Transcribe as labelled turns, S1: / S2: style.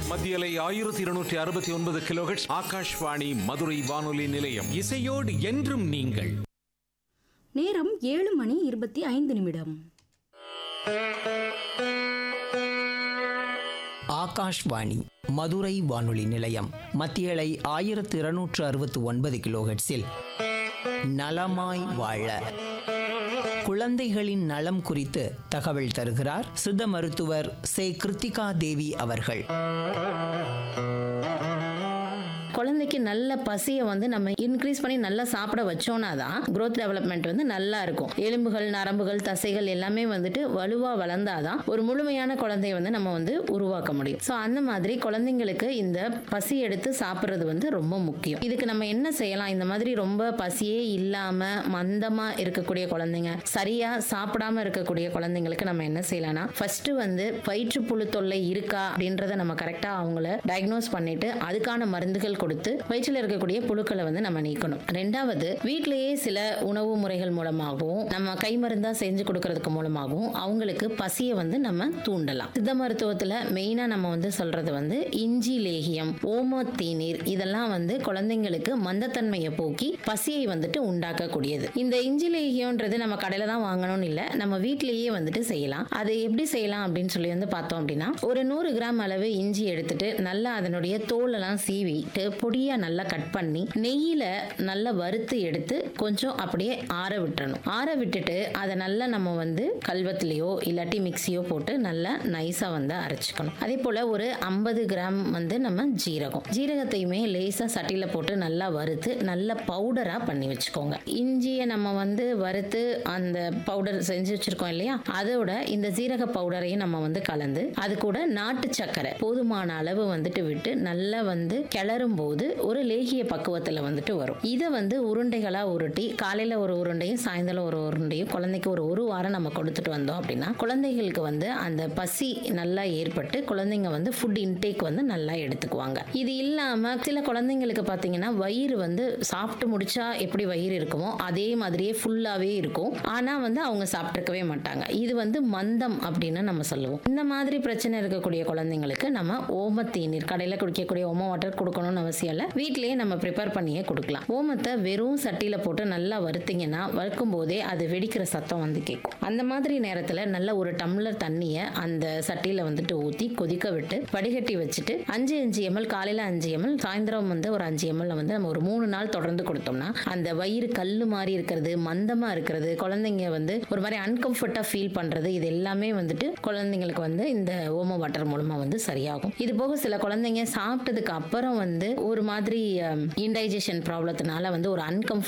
S1: மத்தியலை ஆயிரத்தி இருநூற்றி அறுபத்தி ஒன்பது கிலோஹெட்ஸ் ஆகாஷ்வாணி மதுரை வானொலி நிலையம்
S2: இசையோடு என்றும் நீங்கள்
S3: நேரம் ஏழு மணி இருபத்தி ஐந்து நிமிடம்
S4: ஆகாஷ்வாணி மதுரை வானொலி நிலையம் மத்தியலை ஆயிரத்து இருநூற்று அறுபத்து ஒன்பது கிலோஹெட்ஸில் நலமாய் வாழ குழந்தைகளின் நலம் குறித்து தகவல் தருகிறார் சித்த மருத்துவர் சே கிருத்திகா தேவி அவர்கள்
S5: குழந்தைக்கு நல்ல பசியை வந்து நம்ம இன்க்ரீஸ் பண்ணி நல்லா சாப்பிட வச்சோம்னா தான் growth டெவலப்மெண்ட் வந்து நல்லா இருக்கும் எலும்புகள் நரம்புகள் தசைகள் எல்லாமே வந்துட்டு வலுவா வளர்ந்தாதான் ஒரு முழுமையான குழந்தைய வந்து நம்ம வந்து உருவாக்க முடியும் ஸோ அந்த மாதிரி குழந்தைங்களுக்கு இந்த பசி எடுத்து சாப்பிட்றது வந்து ரொம்ப முக்கியம் இதுக்கு நம்ம என்ன செய்யலாம் இந்த மாதிரி ரொம்ப பசியே இல்லாம மந்தமா இருக்கக்கூடிய குழந்தைங்க சரியா சாப்பிடாம இருக்கக்கூடிய குழந்தைங்களுக்கு நம்ம என்ன செய்யலாம்னா ஃபர்ஸ்ட் வந்து வயிற்றுப்புழு தொல்லை இருக்கா அப்படின்றத நம்ம கரெக்டா அவங்கள டயக்னோஸ் பண்ணிட்டு அதுக்கான மருந்துகள் கொடுத்து வயிற்றில் இருக்கக்கூடிய புழுக்களை வந்து நம்ம நீக்கணும் ரெண்டாவது வீட்டிலேயே சில உணவு முறைகள் மூலமாகவும் நம்ம கை மருந்தா செஞ்சு கொடுக்கறதுக்கு மூலமாகவும் அவங்களுக்கு பசியை வந்து நம்ம தூண்டலாம் சித்த மருத்துவத்துல மெயினா நம்ம வந்து சொல்றது வந்து இஞ்சி லேகியம் ஓம தீநீர் இதெல்லாம் வந்து குழந்தைங்களுக்கு மந்தத்தன்மையை போக்கி பசியை வந்துட்டு உண்டாக்கக்கூடியது இந்த இஞ்சி லேகியம்ன்றது நம்ம கடையில தான் வாங்கணும்னு இல்லை நம்ம வீட்டிலேயே வந்துட்டு செய்யலாம் அது எப்படி செய்யலாம் அப்படின்னு சொல்லி வந்து பார்த்தோம் அப்படின்னா ஒரு நூறு கிராம் அளவு இஞ்சி எடுத்துட்டு நல்லா அதனுடைய தோலெல்லாம் சீவிட்டு பொடியா நல்லா கட் பண்ணி நெய்யில நல்லா வறுத்து எடுத்து கொஞ்சம் அப்படியே ஆற விட்டுறணும் ஆற விட்டுட்டு அதை நல்லா நம்ம வந்து கல்வத்திலேயோ இல்லாட்டி மிக்சியோ போட்டு நல்லா நைஸா வந்து அரைச்சிக்கணும் அதே போல ஒரு ஐம்பது கிராம் வந்து நம்ம ஜீரகம் ஜீரகத்தையுமே லேசா சட்டியில போட்டு நல்லா வறுத்து நல்ல பவுடரா பண்ணி வச்சுக்கோங்க இஞ்சியை நம்ம வந்து வறுத்து அந்த பவுடர் செஞ்சு வச்சிருக்கோம் இல்லையா அதோட இந்த ஜீரக பவுடரையும் நம்ம வந்து கலந்து அது கூட நாட்டு சர்க்கரை போதுமான அளவு வந்துட்டு விட்டு நல்லா வந்து கிளறும் போது ஒரு லேகிய பக்குவத்துல வந்துட்டு வரும் இதை வந்து உருண்டைகளா உருட்டி காலையில ஒரு உருண்டையும் சாயந்தரம் ஒரு உருண்டையும் குழந்தைக்கு ஒரு ஒரு வாரம் நம்ம கொடுத்துட்டு வந்தோம் அப்படின்னா குழந்தைகளுக்கு வந்து அந்த பசி நல்லா ஏற்பட்டு குழந்தைங்க வந்து ஃபுட் இன்டேக் வந்து நல்லா எடுத்துக்குவாங்க இது இல்லாம சில குழந்தைங்களுக்கு பாத்தீங்கன்னா வயிறு வந்து சாப்பிட்டு முடிச்சா எப்படி வயிறு இருக்குமோ அதே மாதிரியே ஃபுல்லாவே இருக்கும் ஆனா வந்து அவங்க சாப்பிட்டுருக்கவே மாட்டாங்க இது வந்து மந்தம் அப்படின்னு நம்ம சொல்லுவோம் இந்த மாதிரி பிரச்சனை இருக்கக்கூடிய குழந்தைங்களுக்கு நம்ம ஓம தேநீர் கடையில குடிக்கக்கூடிய ஓம வாட்டர் கொடுக்கணும்னு அவசியம் இல்லை வீட்டிலேயே நம்ம ப்ரிப்பேர் பண்ணியே கொடுக்கலாம் ஓமத்தை வெறும் சட்டியில போட்டு நல்லா வறுத்தீங்கன்னா வறுக்கும் போதே அது வெடிக்கிற சத்தம் வந்து கேட்கும் அந்த மாதிரி நேரத்துல நல்ல ஒரு டம்ளர் தண்ணியை அந்த சட்டியில வந்துட்டு ஊத்தி கொதிக்க விட்டு வடிகட்டி வச்சுட்டு அஞ்சு அஞ்சு எம்எல் காலையில அஞ்சு எம்எல் சாயந்தரம் வந்து ஒரு அஞ்சு எம்எல் வந்து நம்ம ஒரு மூணு நாள் தொடர்ந்து கொடுத்தோம்னா அந்த வயிறு கல்லு மாதிரி இருக்கிறது மந்தமா இருக்கிறது குழந்தைங்க வந்து ஒரு மாதிரி அன்கம்ஃபர்டா ஃபீல் பண்றது இது எல்லாமே வந்துட்டு குழந்தைங்களுக்கு வந்து இந்த ஓம வாட்டர் மூலமா வந்து சரியாகும் இது போக சில குழந்தைங்க சாப்பிட்டதுக்கு அப்புறம் வந்து ஒரு மாதிரி இன்டைஜஷன் ப்ராப்ளத்தினால வந்து ஒரு அன்கம்ஃபர்ட்